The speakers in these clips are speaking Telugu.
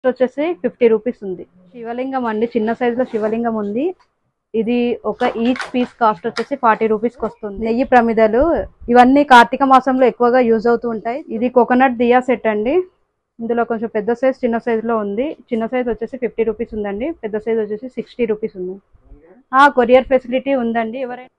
వచ్చేసి ఫిఫ్టీ రూపీస్ ఉంది శివలింగం అండి చిన్న సైజ్ లో శివలింగం ఉంది ఇది ఒక ఈచ్ పీస్ కాస్ట్ వచ్చేసి ఫార్టీ రూపీస్ కి వస్తుంది నెయ్యి ప్రమిదలు ఇవన్నీ కార్తీక మాసంలో ఎక్కువగా యూజ్ అవుతూ ఉంటాయి ఇది కోకోనట్ దియా సెట్ అండి ఇందులో కొంచెం పెద్ద సైజ్ చిన్న సైజ్ లో ఉంది చిన్న సైజ్ వచ్చేసి ఫిఫ్టీ రూపీస్ ఉందండి పెద్ద సైజ్ వచ్చేసి సిక్స్టీ రూపీస్ ఉంది ఆ కొరియర్ ఫెసిలిటీ ఉందండి ఎవరైనా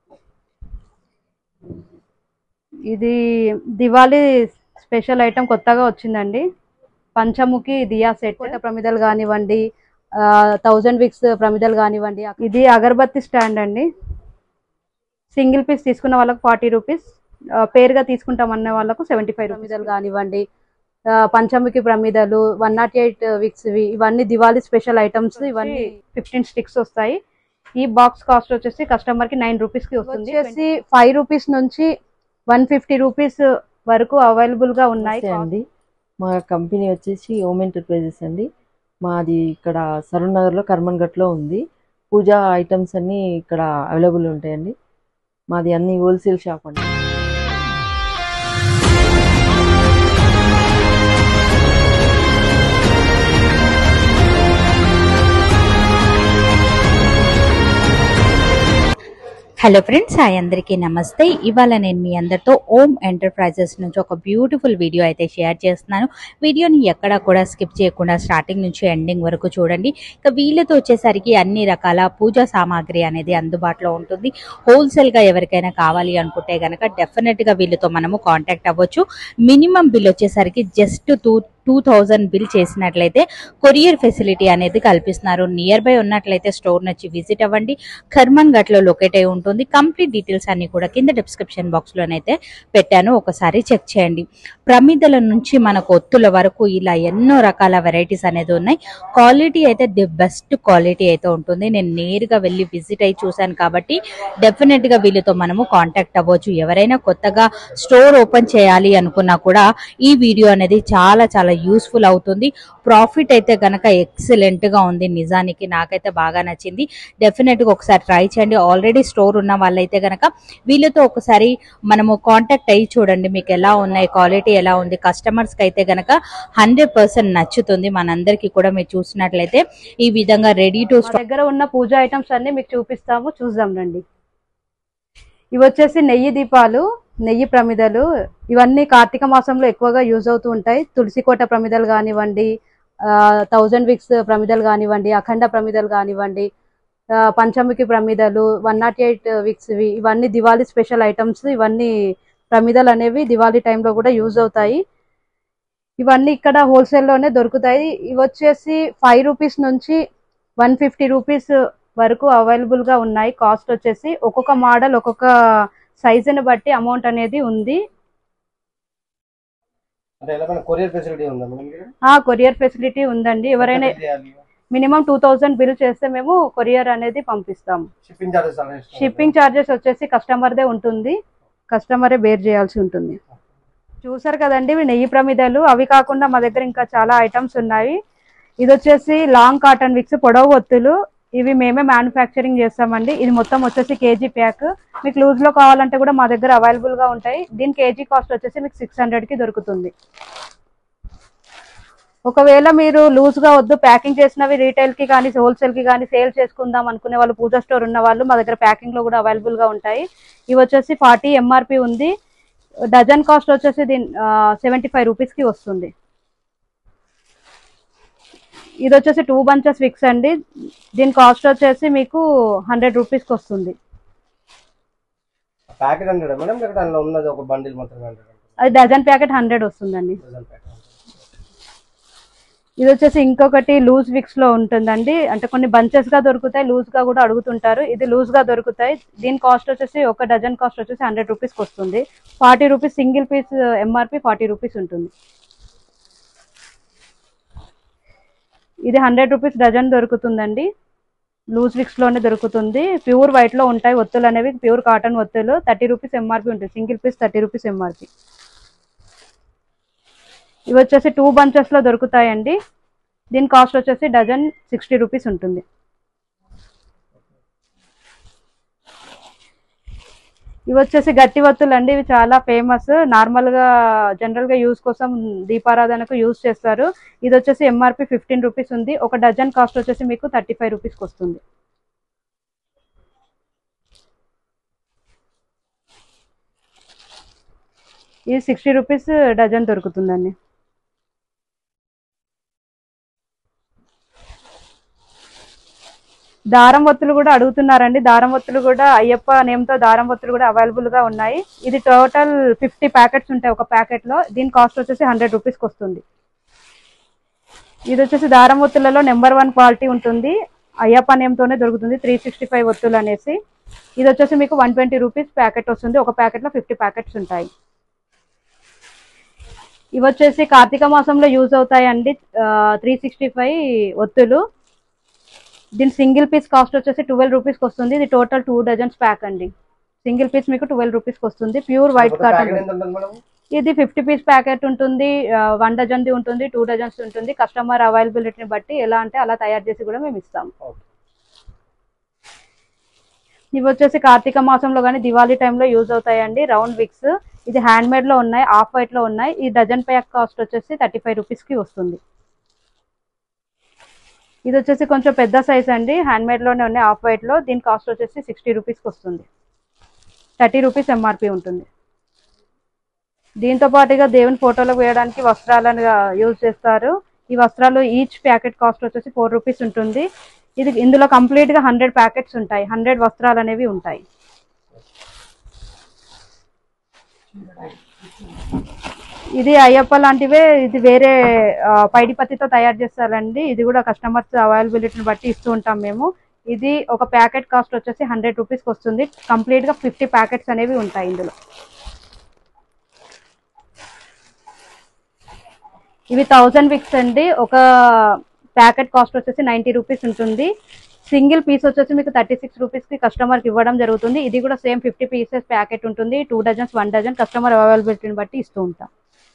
ఇది దివాళీ స్పెషల్ ఐటమ్ కొత్తగా వచ్చిందండి పంచముఖి దియా సెట్ కోట ప్రమిదలు కానివ్వండి థౌజండ్ విక్స్ ప్రమిదలు కానివ్వండి ఇది అగరబత్తి స్టాండ్ అండి సింగిల్ పీస్ తీసుకున్న వాళ్ళకి ఫార్టీ రూపీస్ పేరుగా తీసుకుంటామన్న వాళ్ళకు సెవెంటీ ఫైవ్ ప్రమిదలు కానివ్వండి ఆ, పంచముఖి ప్రమిదలు వన్ నాట్ ఎయిట్ విక్స్ ఇవన్నీ దివాళీ స్పెషల్ ఐటమ్స్ ఇవన్నీ ఫిఫ్టీన్ స్టిక్స్ వస్తాయి ఈ బాక్స్ కాస్ట్ వచ్చేసి కస్టమర్ కి నైన్ రూపీస్ కి వస్తుంది వచ్చేసి ఫైవ్ రూపీస్ నుంచి వన్ ఫిఫ్టీ రూపీస్ వరకు అవైలబుల్ గా ఉన్నాయి నమస్తే అండి మా కంపెనీ వచ్చేసి ఓమ్ ఎంటర్ప్రైజెస్ అండి మాది ఇక్కడ సరూర్ నగర్లో కర్మన్ ఘట్లో ఉంది పూజా ఐటమ్స్ అన్నీ ఇక్కడ అవైలబుల్ ఉంటాయండి మాది అన్ని హోల్సేల్ షాప్ అండి హలో ఫ్రెండ్స్ హాయ్ అందరికీ నమస్తే ఇవాళ నేను మీ అందరితో ఓమ్ ఎంటర్ప్రైజెస్ నుంచి ఒక బ్యూటిఫుల్ వీడియో అయితే షేర్ చేస్తున్నాను వీడియోని ఎక్కడా కూడా స్కిప్ చేయకుండా స్టార్టింగ్ నుంచి ఎండింగ్ వరకు చూడండి ఇక వీళ్ళతో వచ్చేసరికి అన్ని రకాల పూజా సామాగ్రి అనేది అందుబాటులో ఉంటుంది హోల్సేల్గా ఎవరికైనా కావాలి అనుకుంటే కనుక డెఫినెట్గా వీళ్ళతో మనము కాంటాక్ట్ అవ్వచ్చు మినిమం బిల్ వచ్చేసరికి just two two thousand bill చేసినట్లయితే కొరియర్ ఫెసిలిటీ అనేది కల్పిస్తున్నారు నియర్ బై ఉన్నట్లయితే స్టోర్ నుంచి విజిట్ అవ్వండి ఖర్మన్ ఘట్లో లొకేట్ అయి ఉంటుంది కంప్లీట్ డీటెయిల్స్ అన్ని కూడా కింద డిస్క్రిప్షన్ బాక్స్ లోనైతే పెట్టాను ఒకసారి చెక్ చేయండి ప్రమిదల నుంచి మనకు ఒత్తుల వరకు ఇలా ఎన్నో రకాల వెరైటీస్ అనేది ఉన్నాయి క్వాలిటీ అయితే ది బెస్ట్ క్వాలిటీ అయితే ఉంటుంది నేను నేరుగా వెళ్ళి విజిట్ అయి చూశాను కాబట్టి డెఫినెట్ గా వీళ్ళతో మనము కాంటాక్ట్ అవ్వచ్చు ఎవరైనా కొత్తగా స్టోర్ ఓపెన్ చేయాలి అనుకున్నా కూడా ఈ వీడియో అనేది చాలా చాలా యూస్ఫుల్ అవుతుంది ప్రాఫిట్ అయితే గనక ఎక్సలెంట్ గా ఉంది నిజానికి నాకైతే బాగా నచ్చింది డెఫినెట్ గా ఒకసారి ట్రై చేయండి ఆల్రెడీ స్టోర్ ఉన్న వాళ్ళైతే గనక వీళ్ళతో ఒకసారి మనము కాంటాక్ట్ అయ్యి చూడండి మీకు ఎలా ఉన్నాయి క్వాలిటీ ఎలా ఉంది కస్టమర్స్ కి అయితే గనక హండ్రెడ్ పర్సెంట్ నచ్చుతుంది మనందరికీ కూడా మీరు చూసినట్లయితే ఈ విధంగా రెడీ టు మా దగ్గర ఉన్న పూజ ఐటమ్స్ అన్ని మీకు చూపిస్తాము చూద్దాం రండి ఇవి వచ్చేసి నెయ్యి దీపాలు నెయ్యి ప్రమిదలు ఇవన్నీ కార్తీక మాసంలో ఎక్కువగా యూజ్ అవుతూ ఉంటాయి తులసి కోట ప్రమిదలు కానివ్వండి థౌజండ్ విక్స్ ప్రమిదలు కానివ్వండి అఖండ ప్రమిదలు కానివ్వండి ఆ, పంచముఖి ప్రమిదలు వన్ నాట్ ఎయిట్ విక్స్ ఇవన్నీ దివాళీ స్పెషల్ ఐటమ్స్ ఇవన్నీ ప్రమిదలు అనేవి దివాళీ టైంలో కూడా యూజ్ అవుతాయి ఇవన్నీ ఇక్కడ హోల్సేల్లోనే దొరుకుతాయి ఇవి వచ్చేసి ఫైవ్ రూపీస్ నుంచి వన్ ఫిఫ్టీ రూపీస్ వరకు అవైలబుల్ గా ఉన్నాయి కాస్ట్ వచ్చేసి ఒక్కొక్క మోడల్ ఒక్కొక్క సైజుని బట్టి అమౌంట్ అనేది ఉంది అంటే ఎలా కొరియర్ ఫెసిలిటీ ఉందా మేడం ఇక్కడ? ఆ కొరియర్ ఫెసిలిటీ ఉందండి ఎవరైనా ఎంత pay చేయాలి? మినిమం టూ థౌజండ్ బిల్ చేస్తే మేము కొరియర్ అనేది పంపిస్తాము షిప్పింగ్ చార్జెస్ అలా ఇస్తారా? షిప్పింగ్ ఛార్జెస్ వచ్చేసి కస్టమర్దే ఉంటుంది కస్టమరే బేర్ చేయాల్సి ఉంటుంది చూసారు కదండి ఇవి నెయ్యి ప్రమిదలు అవి కాకుండా మా దగ్గర ఇంకా చాలా ఐటమ్స్ ఉన్నాయి ఇది వచ్చేసి లాంగ్ కాటన్ విక్స్ పొడవు ఒత్తులు ఇవి మేమే మ్యానుఫ్యాక్చరింగ్ చేస్తామండి ఇది మొత్తం వచ్చేసి కేజీ ప్యాక్ మీకు లూజ్ లో కావాలంటే కూడా మా దగ్గర అవైలబుల్ గా ఉంటాయి దీని కేజీ కాస్ట్ వచ్చేసి మీకు సిక్స్ హండ్రెడ్ కి దొరుకుతుంది ఒకవేళ మీరు లూజ్ గా వద్దు ప్యాకింగ్ చేసినవి రీటైల్ కి కానీ హోల్సేల్ కి కానీ సేల్ చేసుకుందాం అనుకునే వాళ్ళు పూజా స్టోర్ ఉన్న వాళ్ళు మా దగ్గర ప్యాకింగ్ లో కూడా అవైలబుల్ గా ఉంటాయి ఇవి వచ్చేసి ఫార్టీ ఎంఆర్పి ఉంది డజన్ కాస్ట్ వచ్చేసి దీని సెవెంటీ ఫైవ్ రూపీస్ కి వస్తుంది ఇది వచ్చేసి టూ బంచెస్ విక్స్ అండి దీని కాస్ట్ వచ్చేసి మీకు హండ్రెడ్ రూపీస్ కి వస్తుంది ప్యాకెట్ హండ్రెడ్ మేడం ఇక్కడ అందులో ఉన్నది ఒక బండిల్ మాత్రమే హండ్రెడ్ అది డజన్ ప్యాకెట్ హండ్రెడ్ వస్తుందండి ప్యాకెట్ ఇది వచ్చేసి ఇంకొకటి లూజ్ విక్స్ లో ఉంటుందండి అంటే కొన్ని బంచెస్ గా దొరుకుతాయి లూజ్ గా కూడా అడుగుతుంటారు ఇది లూజ్ గా దొరుకుతాయి దీని కాస్ట్ వచ్చేసి ఒక డజన్ కాస్ట్ వచ్చేసి హండ్రెడ్ రూపీస్ వస్తుంది forty rupees single piece MRP forty rupees ఉంటుంది ఇది హండ్రెడ్ రూపీస్ డజన్ దొరుకుతుందండి లూజ్ విక్స్ లోనే దొరుకుతుంది ప్యూర్ వైట్ లో ఉంటాయి ఒత్తులు అనేవి ప్యూర్ కాటన్ ఒత్తులు థర్టీ రూపీస్ ఎంఆర్పి ఉంటుంది single piece thirty rupees MRP ఇవి వచ్చేసి టూ బంచెస్ లో దొరుకుతాయండి దీని కాస్ట్ వచ్చేసి డజన్ సిక్స్టీ రూపీస్ ఉంటుంది ఇవి వచ్చేసి గట్టి వత్తులు అండి ఇవి చాలా ఫేమస్ నార్మల్ గా జనరల్ గా యూస్ కోసం దీపారాధనకు యూస్ చేస్తారు ఇది వచ్చేసి ఎంఆర్పి ఫిఫ్టీన్ రూపీస్ ఉంది ఒక డజన్ కాస్ట్ వచ్చేసి మీకు థర్టీ ఫైవ్ రూపీస్కి వస్తుంది ఇది సిక్స్టీ రూపీస్ డజన్ దొరుకుతుందండి దారం ఒత్తులు కూడా అడుగుతున్నారండి దారం ఒత్తులు కూడా అయ్యప్ప నేమ్తో దారం ఒత్తులు కూడా అవైలబుల్ గా ఉన్నాయి ఇది టోటల్ ఫిఫ్టీ ప్యాకెట్స్ ఉంటాయి ఒక ప్యాకెట్ లో దీని కాస్ట్ వచ్చేసి హండ్రెడ్ రూపీస్కి వస్తుంది ఇది వచ్చేసి దారం ఒత్తులలో నెంబర్ వన్ క్వాలిటీ ఉంటుంది అయ్యప్ప నేమ్తోనే దొరుకుతుంది త్రీ సిక్స్టీ ఫైవ్ ఒత్తులు అనేసి ఇది వచ్చేసి మీకు వన్ ట్వంటీ రూపీస్ ప్యాకెట్ వస్తుంది ఒక ప్యాకెట్ లో ఫిఫ్టీ ప్యాకెట్స్ ఉంటాయి ఇవి వచ్చేసి కార్తీక మాసంలో యూజ్ అవుతాయండి త్రీ సిక్స్టీ ఫైవ్ ఒత్తులు దీని సింగిల్ పీస్ కాస్ట్ వచ్చేసి ట్వెల్వ్ రూపీస్కి వస్తుంది ఇది టోటల్ టూ డజన్స్ ప్యాక్ అండి సింగిల్ పీస్ మీకు ట్వెల్వ్ రూపీస్కి వస్తుంది ప్యూర్ వైట్ ఒక ప్యాకెట్ కాటన్ ఎంత ఉంటుంది మేడం ఇది ఫిఫ్టీ పీస్ ప్యాకెట్ ఉంటుంది వన్ డజన్ది ఉంటుంది టూ డజన్స్ ఉంటుంది కస్టమర్ అవైలబిలిటీని బట్టి ఎలా అంటే అలా తయారు చేసి కూడా మేము ఇస్తాం ఓకే ఇవి వచ్చేసి కార్తీక మాసంలో కానీ దివాళీ టైంలో యూజ్ అవుతాయండి రౌండ్ విక్స్ ఇది హ్యాండ్ మేడ్ లో ఉన్నాయి ఆఫ్ వైట్ లో ఉన్నాయి ఈ డజన్ ప్యాక్ కాస్ట్ వచ్చేసి థర్టీ ఫైవ్ రూపీస్ కి వస్తుంది ఇది వచ్చేసి కొంచెం పెద్ద సైజ్ అండి హ్యాండ్ మేడ్ లోనే ఉన్నాయి ఆఫ్ వైట్ లో దీని కాస్ట్ వచ్చేసి సిక్స్టీ రూపీస్ కి వస్తుంది థర్టీ రూపీస్ ఎంఆర్పి ఉంటుంది దీంతో పాటుగా దేవుని ఫోటోలకు వేయడానికి వస్త్రాలను యూజ్ చేస్తారు ఈ వస్త్రాలు ఈచ్ ప్యాకెట్ కాస్ట్ వచ్చేసి ఫోర్ రూపీస్ ఉంటుంది ఇది ఇందులో కంప్లీట్ గా హండ్రెడ్ ప్యాకెట్స్ ఉంటాయి హండ్రెడ్ వస్త్రాలు అనేవి ఉంటాయి ఇది అయ్యప్ప లాంటివే ఇది వేరే ఆ, పైడి పత్తితో తయారు చేస్తారండి ఇది కూడా కస్టమర్స్ అవైలబిలిటీని బట్టి ఇస్తూ ఉంటాం మేము ఇది ఒక ప్యాకెట్ కాస్ట్ వచ్చేసి హండ్రెడ్ రూపీస్కి వస్తుంది కంప్లీట్ గా ఫిఫ్టీ ప్యాకెట్స్ అనేవి ఉంటాయి ఇందులో ఇవి థౌజండ్ విక్స్ అండి ఒక ప్యాకెట్ కాస్ట్ వచ్చేసి నైంటీ రూపీస్ ఉంటుంది సింగిల్ పీస్ వచ్చేసి మీకు థర్టీ సిక్స్ రూపీస్కి కస్టమర్కి ఇవ్వడం జరుగుతుంది ఇది కూడా సేమ్ ఫిఫ్టీ పీసెస్ ప్యాకెట్ ఉంటుంది two dozens one dozen customer అవైలబిలిటీని బట్టి ఇస్తూ ఉంటాం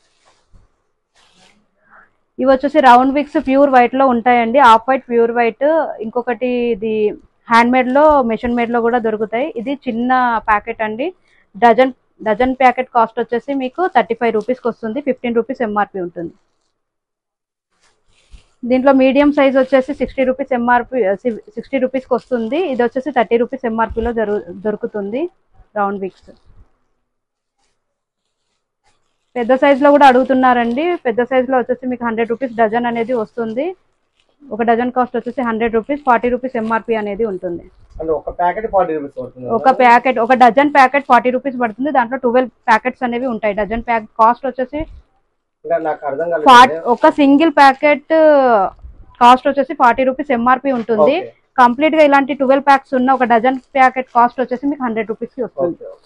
ఇవి వచ్చేసి రౌండ్ విక్స్ ప్యూర్ వైట్ లో ఉంటాయండి ఆఫ్ వైట్ ప్యూర్ వైట్ ఇంకొకటి ఇది హ్యాండ్ మేడ్ లో మెషిన్ మేడ్ లో కూడా దొరుకుతాయి ఇది చిన్న ప్యాకెట్ అండి డజన్ డజన్ ప్యాకెట్ కాస్ట్ వచ్చేసి మీకు థర్టీ ఫైవ్ రూపీస్కి వస్తుంది ఫిఫ్టీన్ రూపీస్ ఎంఆర్పి ఉంటుంది దీంట్లో మీడియం సైజ్ వచ్చేసి సిక్స్టీ రూపీస్ ఎంఆర్పి సిక్స్టీ రూపీస్కి వస్తుంది ఇది వచ్చేసి థర్టీ రూపీస్ ఎంఆర్పిలో దొరు దొరుకుతుంది రౌండ్ విక్స్ పెద్ద size లో కూడా అడుగుతున్నారండి పెద్ద size లో వచ్చేసి మీకు హండ్రెడ్ రూపీస్ డజన్ అనేది వస్తుంది ఒక డజన్ కాస్ట్ వచ్చేసి hundred rupees forty rupees MRP అనేది ఉంటుంది అంటే ఒక ప్యాకెట్ ఫార్టీ రూపీస్ పడుతుంది ఒక ప్యాకెట్ ఒక డజన్ ప్యాకెట్ ఫార్టీ రూపీస్ పడుతుంది దాంట్లో ట్వెల్వ్ ప్యాకెట్స్ అనేవి ఉంటాయి డజన్ ప్యాక్ కాస్ట్ వచ్చేసి ఇంకా నాకు అర్థం ఫార్ట్ కాలేదు ఒక సింగిల్ ప్యాకెట్ కాస్ట్ వచ్చేసి ఫార్టీ రూపీస్ ఎంఆర్పి ఉంటుంది ఓకే. కంప్లీట్ గా ఇలాంటి ట్వెల్వ్ ప్యాక్స్ ఉన్న ఒక డజన్ ప్యాకెట్ కాస్ట్ వచ్చేసి మీకు హండ్రెడ్ రూపీస్ కి వస్తుంది ఓకే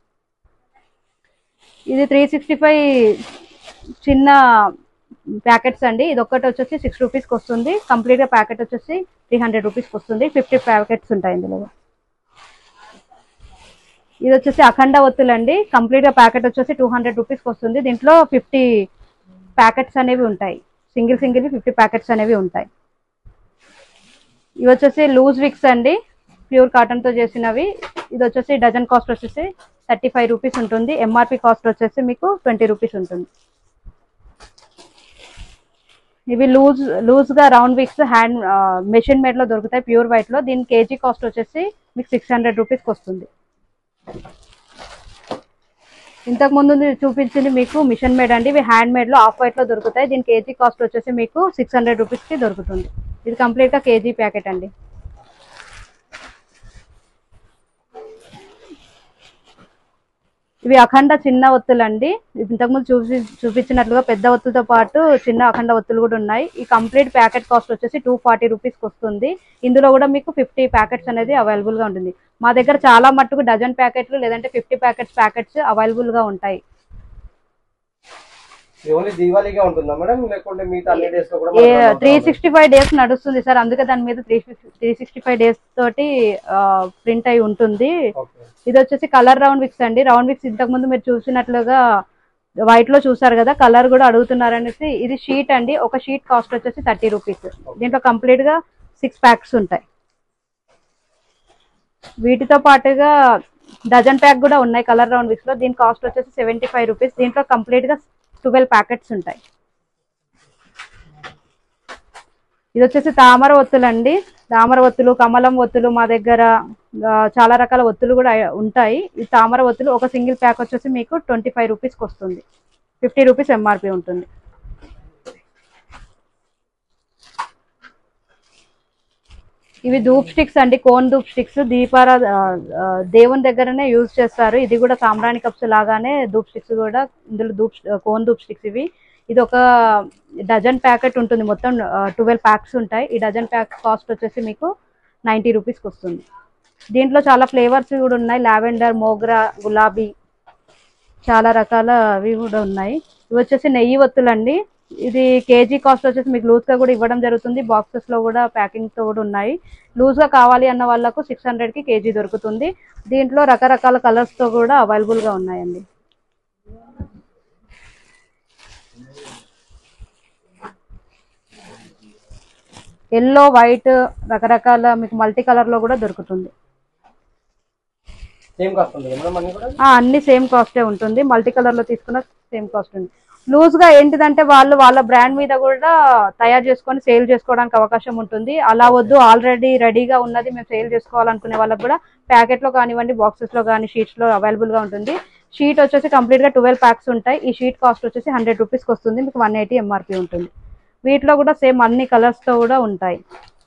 ఇది త్రీ సిక్స్టీ ఫైవ్ చిన్న ప్యాకెట్స్ అండి ఇది ఒక్కటి వచ్చేసి సిక్స్ రూపీస్కి వస్తుంది కంప్లీట్ గా ప్యాకెట్ వచ్చేసి త్రీ హండ్రెడ్ రూపీస్కి వస్తుంది ఫిఫ్టీ ప్యాకెట్స్ ఉంటాయి ఇందులో ఇది వచ్చేసి అఖండ ఒత్తులు అండి కంప్లీట్ గా ప్యాకెట్ వచ్చేసి టూ హండ్రెడ్ రూపీస్కి వస్తుంది దీంట్లో ఫిఫ్టీ ప్యాకెట్స్ అనేవి ఉంటాయి సింగిల్ సింగిల్ ఫిఫ్టీ ప్యాకెట్స్ అనేవి ఉంటాయి ఇవి వచ్చేసి లూజ్ విక్స్ అండి ప్యూర్ కాటన్ తో చేసినవి ఇది వచ్చేసి డజన్ కాస్ట్ వచ్చేసి థర్టీ ఫైవ్ రూపీస్ ఉంటుంది ఎంఆర్పి కాస్ట్ వచ్చేసి మీకు ట్వంటీ రూపీస్ ఉంటుంది ఇవి లూజ్ లూజ్ గా round wicks hand machine made లో దొరుకుతాయి ప్యూర్ వైట్ లో దీని కేజీ కాస్ట్ వచ్చేసి మీకు సిక్స్ హండ్రెడ్ రూపీస్కి వస్తుంది ఇంతకు ముందు చూపించింది మీకు మిషన్ మేడ్ అండి ఇవి హ్యాండ్ మేడ్ లో ఆఫ్ వైట్ లో దొరుకుతాయి దీని కేజీ కాస్ట్ వచ్చేసి మీకు సిక్స్ హండ్రెడ్ రూపీస్ కి దొరుకుతుంది ఇది కంప్లీట్ గా కేజీ ప్యాకెట్ అండి ఇవి అఖండ చిన్న ఒత్తులు అండి ఇంతకుముందు చూసి చూపించినట్లుగా పెద్ద ఒత్తులతో పాటు చిన్న అఖండ ఒత్తులు కూడా ఉన్నాయి ఈ కంప్లీట్ ప్యాకెట్ కాస్ట్ వచ్చేసి టూ ఫార్టీ రూపీస్కి వస్తుంది ఇందులో కూడా మీకు ఫిఫ్టీ ప్యాకెట్స్ అనేది అవైలబుల్ గా ఉంటుంది మా దగ్గర చాలా మట్టుకు డజన్ ప్యాకెట్లు లేదంటే ఫిఫ్టీ ప్యాకెట్స్ ప్యాకెట్స్ అవైలబుల్ గా ఉంటాయి ఇది ఓన్లీ దీవాళీగా ఉంటుందా మేడం లేకుంటే మిగతా అన్ని డేస్ లో కూడా ఏ మనకు త్రీ సిక్స్టీ ఫైవ్ డేస్ నడుస్తుంది సార్ అందుకే దాని మీద three three sixty five days తోటి ప్రింట్ అయి ఉంటుంది ఓకే ఇది వచ్చేసి కలర్ రౌండ్ విక్స్ అండి రౌండ్ విక్స్ ఇంతకు ముందు మీరు చూసినట్లుగా వైట్ లో చూసారు కదా కలర్ కూడా అడుగుతున్నారు అనేసి ఇది షీట్ అండి ఒక షీట్ కాస్ట్ వచ్చేసి థర్టీ రూపీస్ దీంట్లో కంప్లీట్ గా సిక్స్ ప్యాక్స్ ఉంటాయి వీటితో పాటుగా డజన్ ప్యాక్ కూడా ఉన్నాయి కలర్ రౌండ్ విక్స్ లో దీని కాస్ట్ వచ్చేసి సెవెంటీ ఫైవ్ రూపీస్ దీంట్లో కంప్లీట్ గా ట్వెల్వ్ ప్యాకెట్స్ ఉంటాయి ఇది వచ్చేసి తామర ఒత్తులు అండి తామర ఒత్తులు కమలం ఒత్తులు మా దగ్గర ఆ, చాలా రకాల ఒత్తులు కూడా ఉంటాయి ఈ తామర ఒత్తులు ఒక సింగిల్ ప్యాక్ వచ్చేసి మీకు ట్వంటీ ఫైవ్ రూపీస్కి వస్తుంది ఫిఫ్టీ రూపీస్ ఎంఆర్పి ఉంటుంది ఇవి ధూప్ స్టిక్స్ అండి కోన్ ధూప్ స్టిక్స్ దీపార ఆ, ఆ, దేవుని దగ్గరనే యూజ్ చేస్తారు ఇది కూడా సాంబ్రాణి కప్స్ లాగానే ధూప్ స్టిక్స్ కూడా ఇందులో ధూప్ కోన్ ధూప్ స్టిక్స్ ఇవి ఇది ఒక డజన్ ప్యాకెట్ ఉంటుంది మొత్తం ట్వెల్వ్ ప్యాక్స్ ఉంటాయి ఈ డజన్ ప్యాక్ కాస్ట్ వచ్చేసి మీకు నైంటీ రూపీస్కి వస్తుంది దీంట్లో చాలా ఫ్లేవర్స్ కూడా ఉన్నాయి లావెండర్ మోగ్రా గులాబీ చాలా రకాల అవి కూడా ఉన్నాయి ఇవి వచ్చేసి నెయ్యి ఒత్తులు అండి ఇది కేజీ కాస్ట్ వచ్చేసి మీకు లూజ్గా కూడా ఇవ్వడం జరుగుతుంది బాక్సెస్ లో కూడా ప్యాకింగ్ తో కూడా ఉన్నాయి లూజ్ గా కావాలి అన్న వాళ్ళకు సిక్స్ హండ్రెడ్ కి కేజీ దొరుకుతుంది దీంట్లో రకరకాల కలర్స్ తో కూడా అవైలబుల్ గా ఉన్నాయండి ఎల్లో వైట్ రకరకాల మీకు మల్టీ కలర్ లో కూడా దొరుకుతుంది సేమ్ కాస్ట్ ఉంటుంది మేడం అన్ని కూడా ఆ, అన్ని సేమ్ కాస్టే ఉంటుంది మల్టీ కలర్ లో తీసుకున్న సేమ్ కాస్ట్ ఉంది లూజ్ గా ఏంటిదంటే వాళ్ళు వాళ్ళ బ్రాండ్ మీద కూడా తయారు చేసుకొని సేల్ చేసుకోవడానికి అవకాశం ఉంటుంది అలా వద్దు ఆల్రెడీ రెడీగా ఉన్నది మేము సేల్ చేసుకోవాలనుకునే వాళ్ళకి కూడా ప్యాకెట్ లో కానివ్వండి బాక్సెస్ లో కానీ షీట్స్ లో అవైలబుల్ గా ఉంటుంది షీట్ వచ్చేసి కంప్లీట్ గా ట్వెల్వ్ ప్యాక్స్ ఉంటాయి ఈ షీట్ కాస్ట్ వచ్చేసి హండ్రెడ్ రూపీస్కి వస్తుంది మీకు వన్ ఎయిటీ ఎంఆర్పి ఉంటుంది వీటిలో కూడా సేమ్ అన్ని కలర్స్ తో కూడా ఉంటాయి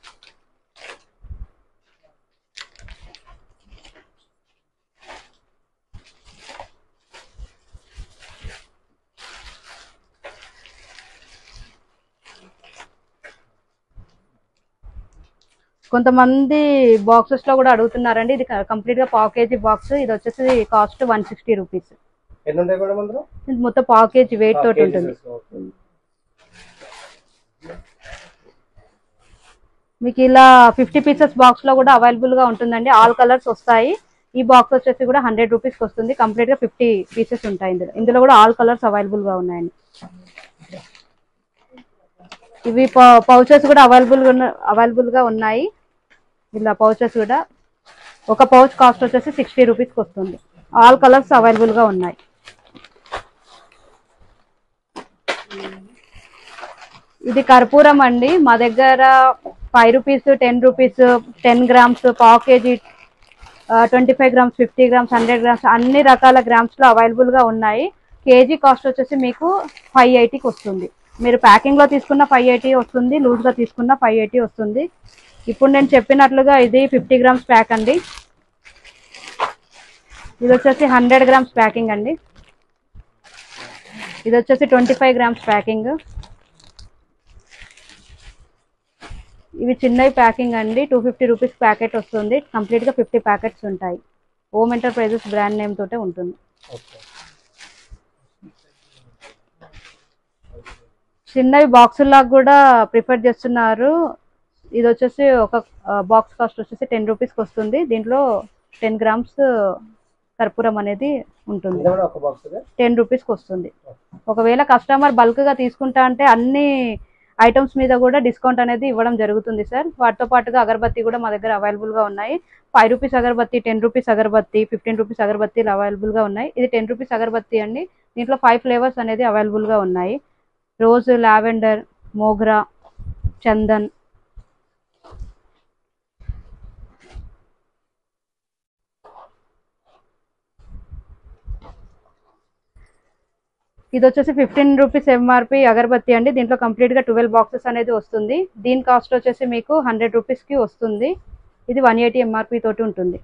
కొంతమంది బాక్సెస్ లో కూడా అడుగుతున్నారండి ఇది కంప్లీట్ గా పావు కేజీ బాక్స్ ఇది వచ్చేసి కాస్ట్ వన్ సిక్స్టీ రూపీస్ ఎన్ని ఉంటాయి మేడం అందులో ఇది మొత్తం పావు కేజీ వెయిట్ తోటి ఉంటుంది మీకు ఇలా ఫిఫ్టీ పీసెస్ బాక్స్ లో కూడా అవైలబుల్ గా ఉంటుందండి ఆల్ కలర్స్ వస్తాయి ఈ బాక్స్ వచ్చేసి కూడా హండ్రెడ్ రూపీస్ కి వస్తుంది కంప్లీట్ గా ఫిఫ్టీ పీసెస్ ఉంటాయి ఇందులో ఇందులో కూడా ఆల్ కలర్స్ అవైలబుల్ గా ఉన్నాయండి ఇవి పౌచెస్ కూడా అవైలబుల్ అవైలబుల్ గా ఉన్నాయి ఇలా పౌచెస్ కూడా ఒక పౌచ్ కాస్ట్ వచ్చేసి సిక్స్టీ రూపీస్ కి వస్తుంది ఆల్ కలర్స్ అవైలబుల్ గా ఉన్నాయి ఇది కర్పూరం అండి మా దగ్గర five rupees ten rupees ten grams పావు KG twenty five grams fifty grams hundred grams అన్ని రకాల గ్రామ్స్ లో అవైలబుల్ గా ఉన్నాయి కేజీ కాస్ట్ వచ్చేసి మీకు ఫైవ్ ఎయిటీకి వస్తుంది మీరు ప్యాకింగ్ లో తీసుకున్న ఫైవ్ ఎయిటీ వస్తుంది లూజ్ గా తీసుకున్న ఫైవ్ ఎయిటీ వస్తుంది ఇప్పుడు నేను చెప్పినట్లుగా ఇది ఫిఫ్టీ గ్రామ్స్ ప్యాక్ అండి ఇది వచ్చేసి హండ్రెడ్ గ్రామ్స్ ప్యాకింగ్ అండి ఇది వచ్చేసి ట్వంటీ ఫైవ్ గ్రామ్స్ ప్యాకింగ్ ఇవి చిన్నవి ప్యాకింగ్ అండి టూ ఫిఫ్టీ రూపీస్ ప్యాకెట్ వస్తుంది కంప్లీట్ గా ఫిఫ్టీ ప్యాకెట్స్ ఉంటాయి ఓమ్ ఎంటర్ప్రైజెస్ బ్రాండ్ నేమ్ తోటే ఉంటుంది చిన్నవి బాక్సుల్లాగా కూడా ప్రిఫర్ చేస్తున్నారు ఇది వచ్చేసి ఒక బాక్స్ కాస్ట్ వచ్చేసి టెన్ రూపీస్కి వస్తుంది దీంట్లో టెన్ గ్రామ్స్ కర్పూరం అనేది ఉంటుంది ఇది కూడా ఒక బాక్స్ టెన్ రూపీస్కి వస్తుంది ఒకవేళ కస్టమర్ బల్క్గా తీసుకుంటా అంటే అన్ని ఐటమ్స్ మీద కూడా డిస్కౌంట్ అనేది ఇవ్వడం జరుగుతుంది సార్ వాటితో పాటుగా అగరబత్తి కూడా మా దగ్గర అవైలబుల్గా ఉన్నాయి five rupees agarbatti ten rupees agarbatti fifteen rupees అగరబత్తీలు అవైలబుల్గా ఉన్నాయి ఇది టెన్ రూపీస్ అగరబత్తి అండి దీంట్లో ఫైవ్ ఫ్లేవర్స్ అనేది అవైలబుల్గా ఉన్నాయి రోజ్ లావెండర్ మోగ్రా చందన్ ఇది వచ్చేసి ఫిఫ్టీన్ రూపీస్ ఎంఆర్పి అగరబత్తి అండి దీంట్లో కంప్లీట్ గా ట్వెల్వ్ బాక్సెస్ అనేది వస్తుంది దీని కాస్ట్ వచ్చేసి మీకు హండ్రెడ్ రూపీస్ కి వస్తుంది ఇది వన్ ఎయిటీ ఎంఆర్పి తోటి ఉంటుంది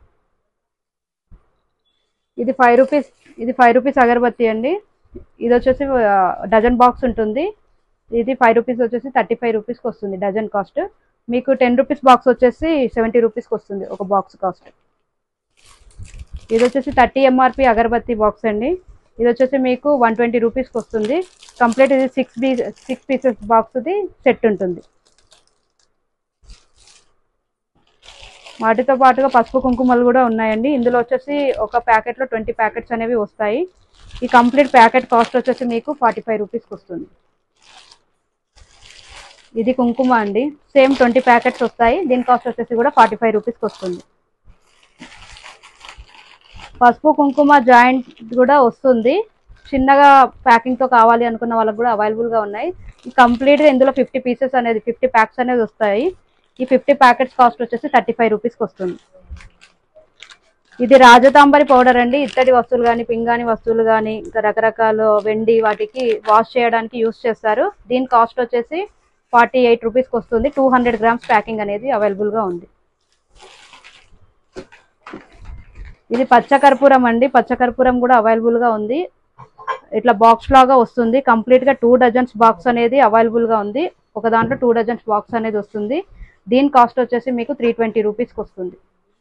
ఇది ఫైవ్ రూపీస్ ఇది ఫైవ్ రూపీస్ అగరబత్తి అండి ఇది వచ్చేసి డజన్ బాక్స్ ఉంటుంది ఇది ఫైవ్ రూపీస్ వచ్చేసి థర్టీ ఫైవ్ రూపీస్కి వస్తుంది డజన్ కాస్ట్ మీకు టెన్ రూపీస్ బాక్స్ వచ్చేసి సెవెంటీ రూపీస్కి వస్తుంది ఒక బాక్స్ కాస్ట్ ఇది వచ్చేసి థర్టీ ఎంఆర్పి అగరబత్తి బాక్స్ అండి ఇది వచ్చేసి మీకు వన్ ట్వంటీ రూపీస్కి వస్తుంది కంప్లీట్ ఇది సిక్స్ బీ సిక్స్ పీసెస్ బాక్స్ది సెట్ ఉంటుంది వాటితో పాటుగా పసుపు కుంకుమలు కూడా ఉన్నాయండి ఇందులో వచ్చేసి ఒక ప్యాకెట్లో ట్వంటీ ప్యాకెట్స్ అనేవి వస్తాయి ఈ కంప్లీట్ ప్యాకెట్ కాస్ట్ వచ్చేసి మీకు ఫార్టీ ఫైవ్ రూపీస్కి వస్తుంది ఇది కుంకుమ అండి సేమ్ ట్వంటీ ప్యాకెట్స్ వస్తాయి దీని కాస్ట్ వచ్చేసి కూడా ఫార్టీ ఫైవ్ రూపీస్కి వస్తుంది పసుపు కుంకుమ జాయింట్ కూడా వస్తుంది చిన్నగా ప్యాకింగ్ తో కావాలి అనుకున్న వాళ్ళకి కూడా అవైలబుల్ గా ఉన్నాయి కంప్లీట్ గా ఇందులో ఫిఫ్టీ పీసెస్ అనేది ఫిఫ్టీ ప్యాక్స్ అనేది వస్తాయి ఈ ఫిఫ్టీ ప్యాకెట్స్ కాస్ట్ వచ్చేసి థర్టీ ఫైవ్ రూపీస్కి వస్తుంది ఇది రాజతాంబరి పౌడర్ అండి ఇత్తడి వస్తువులు కానీ పింగాణి వస్తువులు కానీ ఇంకా రకరకాల వెండి వాటికి వాష్ చేయడానికి యూస్ చేస్తారు దీని కాస్ట్ వచ్చేసి ఫార్టీ ఎయిట్ రూపీస్కి వస్తుంది టూ హండ్రెడ్ గ్రామ్స్ ప్యాకింగ్ అనేది అవైలబుల్ గా ఉంది ఇది పచ్చకర్పూరం అండి పచ్చకర్పూరం కూడా అవైలబుల్ గా ఉంది ఇట్లా బాక్స్ లాగా వస్తుంది కంప్లీట్ గా టూ డజన్స్ బాక్స్ అనేది అవైలబుల్ గా ఉంది ఒక దాంట్లో టూ డజన్స్ బాక్స్ అనేది వస్తుంది దీని కాస్ట్ వచ్చేసి మీకు త్రీ ట్వంటీ రూపీస్కి వస్తుంది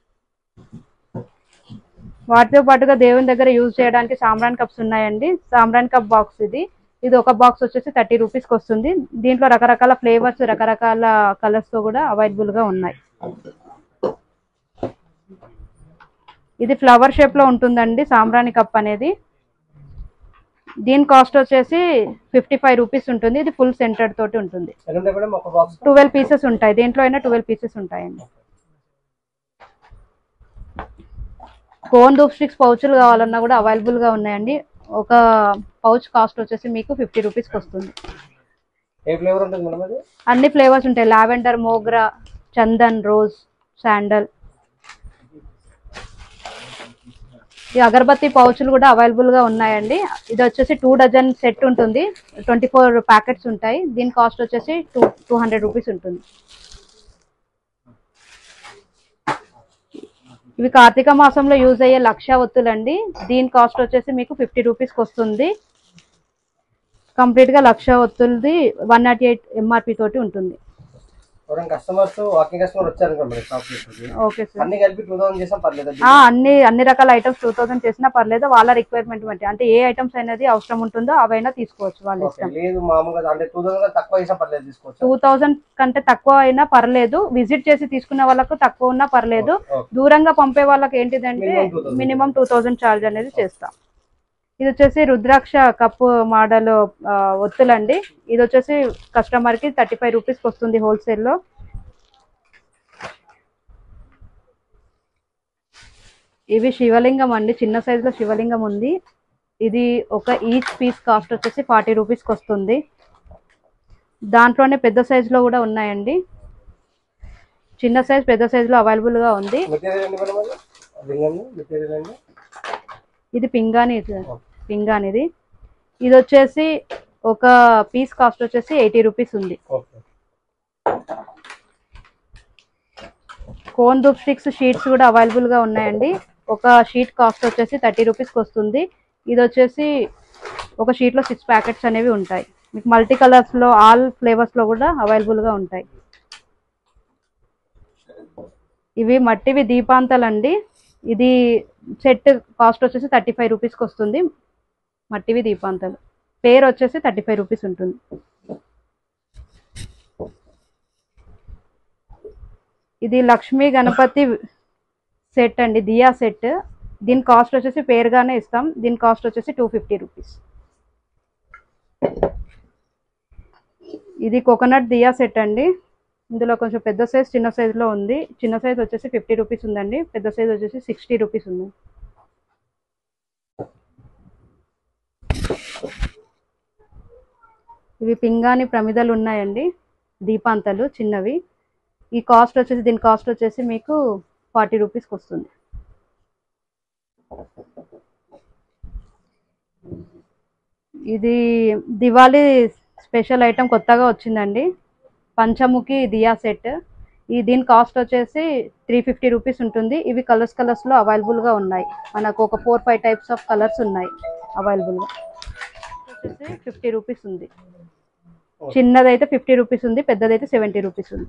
వాటితో పాటుగా దేవుని దగ్గర యూజ్ చేయడానికి సాంబ్రాన్ కప్స్ ఉన్నాయండి సాంబ్రాన్ కప్ బాక్స్ ఇది ఇది ఒక బాక్స్ వచ్చేసి థర్టీ రూపీస్కి వస్తుంది దీంట్లో రకరకాల ఫ్లేవర్స్ రకరకాల కలర్స్ తో కూడా అవైలబుల్ గా ఉన్నాయి ఇది ఫ్లవర్ షేప్ లో ఉంటుందండి సాంబ్రాణి కప్ అనేది దీని కాస్ట్ వచ్చేసి ఫిఫ్టీ ఫైవ్ రూపీస్ ఉంటుంది ఇది ఫుల్ సెంటర్డ్ తోటి ఉంటుంది ఎన్ని ఉంటాయి మేడం ఒక బాక్స్ ట్వెల్వ్ పీసెస్ ఉంటాయి దేంట్లో అయినా ట్వెల్వ్ పీసెస్ ఉంటాయండి కోన్ దూప్ స్టిక్స్ పౌచులు కావాలన్నా కూడా అవైలబుల్ గా ఉన్నాయండి ఒక పౌచ్ కాస్ట్ వచ్చేసి మీకు ఫిఫ్టీ రూపీస్కి వస్తుంది ఏ ఫ్లేవర్ ఉంటుంది మేడం అది అన్ని ఫ్లేవర్స్ ఉంటాయి lavender mogra chandan rose sandal ఈ అగరబత్తి పౌచులు కూడా అవైలబుల్ గా ఉన్నాయండి ఇది వచ్చేసి టూ డజన్ సెట్ ఉంటుంది ట్వంటీ ఫోర్ ప్యాకెట్స్ ఉంటాయి దీని కాస్ట్ వచ్చేసి టూ టూ హండ్రెడ్ రూపీస్ ఉంటుంది ఇవి కార్తీక మాసంలో యూజ్ అయ్యే లక్ష ఒత్తులండి దీని కాస్ట్ వచ్చేసి మీకు ఫిఫ్టీ రూపీస్కి వస్తుంది కంప్లీట్ గా లక్ష ఒత్తులది వన్ నాట్ ఎయిట్ ఎంఆర్పి తోటి ఉంటుంది ఎవరైనా కస్టమర్స్ వాకింగ్ కస్టమర్ వచ్చారు మేడం షాప్ ఓకే సార్ అన్ని కలిపి టూ థౌసండ్ చేసాం పర్లేదు ఆ, అన్ని అన్ని రకాల ఐటమ్స్ టూ థౌసండ్ చేసినా పర్లేదు వాళ్ళ రిక్వైర్మెంట్ బట్టి అంటే ఏ ఐటమ్స్ అనేది అవసరం ఉంటుందో అవైనా తీసుకోవచ్చు వాళ్ళ ఓకే ఇష్టం లేదు మామూలుగా అంటే టూ థౌసండ్ తక్కువ చేసాం పర్లేదు తీసుకోవచ్చు టూ థౌసండ్ కంటే తక్కువ అయినా పర్లేదు విజిట్ చేసి తీసుకునే వాళ్ళకు తక్కువ ఉన్నా పర్లేదు ఓకే. దూరంగా పంపే వాళ్ళకి ఏంటిదంటే Minimum 2000. Minimum two thousand charge అనేది చేస్తాం ఇది వచ్చేసి రుద్రాక్ష కప్పు మోడల్ ఒత్తులండి ఇది వచ్చేసి కస్టమర్ కి థర్టీ ఫైవ్ రూపీస్కి వస్తుంది హోల్సేల్ లో ఇవి శివలింగం అండి చిన్న సైజు లో శివలింగం ఉంది ఇది ఒక ఈచ్ పీస్ కాస్ట్ వచ్చేసి ఫార్టీ రూపీస్కి వస్తుంది దాంట్లోనే పెద్ద size లో కూడా ఉన్నాయండి చిన్న సైజ్ పెద్ద size లో అవైలబుల్ గా ఉంది మెటీరియల్ అండి మేడం అది లింగం మెటీరియల్ అండి ఇది పింగాని పింగానిది ఇది వచ్చేసి ఒక పీస్ కాస్ట్ వచ్చేసి ఎయిటీ రూపీస్ ఉంది okay cone dhoop sticks sheets కూడా అవైలబుల్ గా ఉన్నాయండి ఒక షీట్ కాస్ట్ వచ్చేసి థర్టీ రూపీస్కి వస్తుంది ఇది వచ్చేసి ఒక షీట్ లో సిక్స్ ప్యాకెట్స్ అనేవి ఉంటాయి మీకు మల్టీ కలర్స్ లో ఆల్ ఫ్లేవర్స్ లో కూడా అవైలబుల్ గా ఉంటాయి ఇవి మట్టివి దీపాంతలు అండి ఇది సెట్ కాస్ట్ వచ్చేసి థర్టీ ఫైవ్ రూపీస్కి వస్తుంది మట్టివి దీపాంతలు పేరు వచ్చేసి థర్టీ ఫైవ్ రూపీస్ ఉంటుంది ఇది లక్ష్మీ గణపతి సెట్ అండి దియా సెట్ దీని కాస్ట్ వచ్చేసి పేరుగానే ఇస్తాం దీని కాస్ట్ వచ్చేసి టూ ఫిఫ్టీ రూపీస్ ఇది కోకోనట్ దియా సెట్ అండి ఇందులో కొంచెం పెద్ద సైజ్ చిన్న size లో ఉంది చిన్న సైజ్ వచ్చేసి ఫిఫ్టీ రూపీస్ ఉందండి పెద్ద సైజ్ వచ్చేసి సిక్స్టీ రూపీస్ ఉంది ఇవి పింగాణి ప్రమిదలు ఉన్నాయండి దీపాంతలు చిన్నవి ఈ కాస్ట్ వచ్చేసి దీని కాస్ట్ వచ్చేసి మీకు ఫార్టీ రూపీస్కి వస్తుంది ఇది దివాళీ స్పెషల్ ఐటమ్ కొత్తగా వచ్చిందండి పంచముఖి దియా సెట్ ఈ దీని కాస్ట్ వచ్చేసి త్రీ ఫిఫ్టీ రూపీస్ ఉంటుంది ఇవి కలర్స్ కలర్స్ లో అవైలబుల్ గా ఉన్నాయి మనకు ఒక four five types of colours ఉన్నాయి అవైలబుల్ గా వచ్చేసి ఫిఫ్టీ రూపీస్ ఉంది చిన్నదైతే ఫిఫ్టీ రూపీస్ ఉంది పెద్దదైతే సెవెంటీ రూపీస్ ఉంది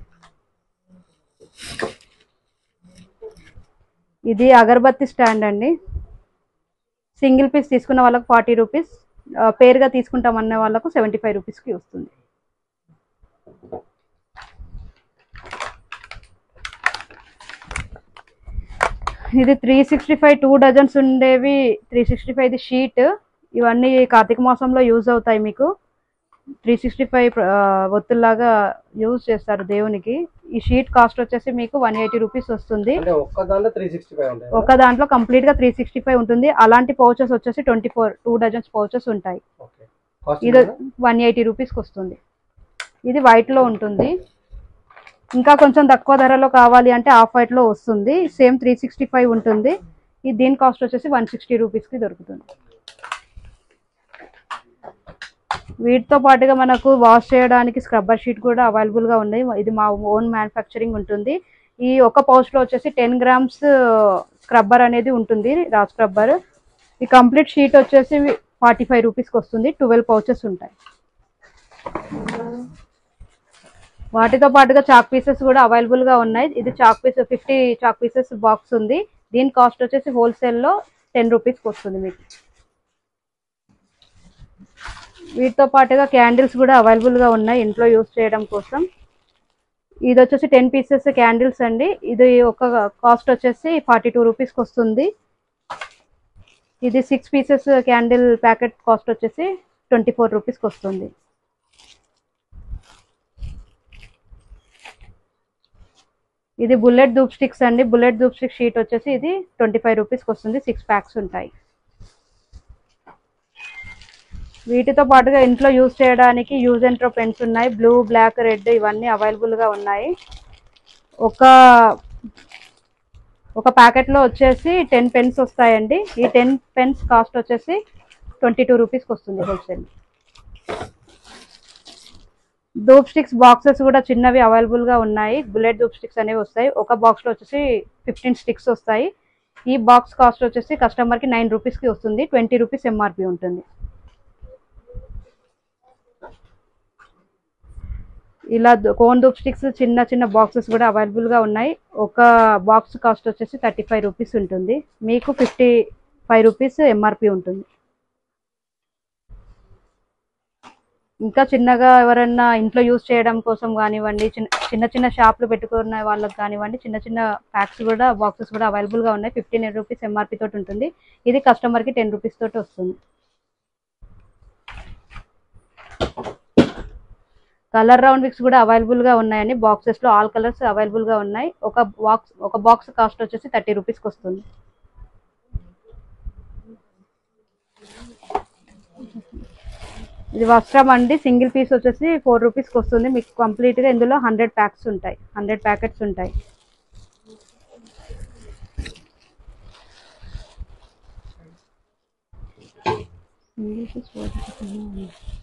ఇది అగరబత్తి స్టాండ్ అండి సింగిల్ పీస్ తీసుకున్న వాళ్ళకి ఫార్టీ రూపీస్ పేరుగా తీసుకుంటామన్న వాళ్ళకు సెవెంటీ ఫైవ్ రూపీస్కి వస్తుంది ఇది three sixty five two dozens ఉండేవి త్రీ సిక్స్టీ ఫైవ్ ఇది షీట్ ఇవన్నీ కార్తీక మాసంలో యూజ్ అవుతాయి మీకు త్రీ సిక్స్టీ ఫైవ్ ఒత్తుల్లాగా యూజ్ చేస్తారు దేవునికి ఈ షీట్ కాస్ట్ వచ్చేసి మీకు వన్ ఎయిటీ రూపీస్ వస్తుంది అంటే ఒక్క దాంట్లో త్రీ సిక్స్టీ ఫైవ్ ఉంటాయి ఒక దాంట్లో కంప్లీట్ గా త్రీ సిక్స్టీ ఫైవ్ ఉంటుంది అలాంటి పౌచెస్ వచ్చేసి twenty four two dozens pouches ఉంటాయి ఓకే కాస్ట్ ఇది వన్ ఎయిటీ రూపీస్కి వస్తుంది ఇది white లో ఉంటుంది ఇంకా కొంచెం తక్కువ ధరలో కావాలి అంటే ఆఫ్ వైట్లో వస్తుంది సేమ్ త్రీ సిక్స్టీ ఫైవ్ ఉంటుంది ఈ దీని కాస్ట్ వచ్చేసి వన్ సిక్స్టీ రూపీస్కి దొరుకుతుంది వీటితో పాటుగా మనకు వాష్ చేయడానికి స్క్రబ్బర్ షీట్ కూడా అవైలబుల్గా ఉన్నాయి ఇది మా ఓన్ మ్యానుఫ్యాక్చరింగ్ ఉంటుంది ఈ ఒక పౌచ్లో వచ్చేసి టెన్ గ్రామ్స్ స్క్రబ్బర్ అనేది ఉంటుంది రా స్క్రబ్బర్ ఈ కంప్లీట్ షీట్ వచ్చేసి ఫార్టీ ఫైవ్ రూపీస్కి వస్తుంది ట్వెల్వ్ పౌచెస్ ఉంటాయి వాటితో పాటుగా చాక్ పీసెస్ కూడా అవైలబుల్గా ఉన్నాయి ఇది chalk piece fifty chalk pieces box ఉంది దీని కాస్ట్ వచ్చేసి హోల్సేల్లో టెన్ రూపీస్కి వస్తుంది మీకు వీటితో పాటుగా క్యాండిల్స్ కూడా అవైలబుల్గా ఉన్నాయి ఇంట్లో యూస్ చేయడం కోసం ఇది వచ్చేసి టెన్ పీసెస్ క్యాండిల్స్ అండి ఇది ఒక కాస్ట్ వచ్చేసి ఫార్టీ టూ రూపీస్కి వస్తుంది ఇది six pieces candle packet cost వచ్చేసి ట్వంటీ ఫోర్ రూపీస్కి వస్తుంది ఇది బుల్లెట్ ధూప్ స్టిక్స్ అండి బుల్లెట్ ధూప్ స్టిక్ షీట్ వచ్చేసి ఇది ట్వంటీ ఫైవ్ రూపీస్కి వస్తుంది సిక్స్ ప్యాక్స్ ఉంటాయి వీటితో పాటుగా ఇంట్లో యూజ్ చేయడానికి యూజ్ అండ్ త్రో పెన్స్ ఉన్నాయి బ్లూ బ్లాక్ రెడ్ ఇవన్నీ అవైలబుల్గా ఉన్నాయి ఒక ఒక ప్యాకెట్లో వచ్చేసి టెన్ పెన్స్ వస్తాయండి ఈ టెన్ పెన్స్ కాస్ట్ వచ్చేసి ట్వంటీ టూ రూపీస్కి వస్తుంది హోల్సేల్ ధూప్ స్టిక్స్ బాక్సెస్ కూడా చిన్నవి అవైలబుల్గా ఉన్నాయి బుల్లెట్ ధూప్ స్టిక్స్ అనేవి వస్తాయి ఒక బాక్స్లో వచ్చేసి ఫిఫ్టీన్ స్టిక్స్ వస్తాయి ఈ బాక్స్ కాస్ట్ వచ్చేసి కస్టమర్కి నైన్ రూపీస్కి వస్తుంది ట్వంటీ రూపీస్ ఎంఆర్పి ఉంటుంది ఇలా కోన్ ధూప్ స్టిక్స్ చిన్న చిన్న బాక్సెస్ కూడా అవైలబుల్గా ఉన్నాయి ఒక బాక్స్ కాస్ట్ వచ్చేసి థర్టీ ఫైవ్ రూపీస్ ఉంటుంది మీకు ఫిఫ్టీ ఫైవ్ రూపీస్ ఎంఆర్పి ఉంటుంది ఇంకా చిన్నగా ఎవరైనా ఇంట్లో యూజ్ చేయడం కోసం కానివ్వండి చిన్న చిన్న చిన్న షాప్లు పెట్టుకున్న వాళ్ళకి కానివ్వండి చిన్న చిన్న ప్యాక్స్ కూడా బాక్సెస్ కూడా అవైలబుల్గా ఉన్నాయి ఫిఫ్టీన్ రూపీస్ ఎంఆర్పి తోటి ఉంటుంది ఇది కస్టమర్కి టెన్ రూపీస్ తోటి వస్తుంది కలర్ రౌండ్ విక్స్ కూడా అవైలబుల్గా ఉన్నాయండి బాక్సెస్లో ఆల్ కలర్స్ అవైలబుల్గా ఉన్నాయి ఒక బాక్స్ ఒక బాక్స్ కాస్ట్ వచ్చేసి థర్టీ రూపీస్కి వస్తుంది ఇది వస్త్రం అండి సింగిల్ పీస్ వచ్చేసి ఫోర్ రూపీస్కి వస్తుంది మీకు కంప్లీట్గా ఇందులో హండ్రెడ్ ప్యాక్స్ ఉంటాయి హండ్రెడ్ ప్యాకెట్స్ ఉంటాయి సింగిల్ పీస్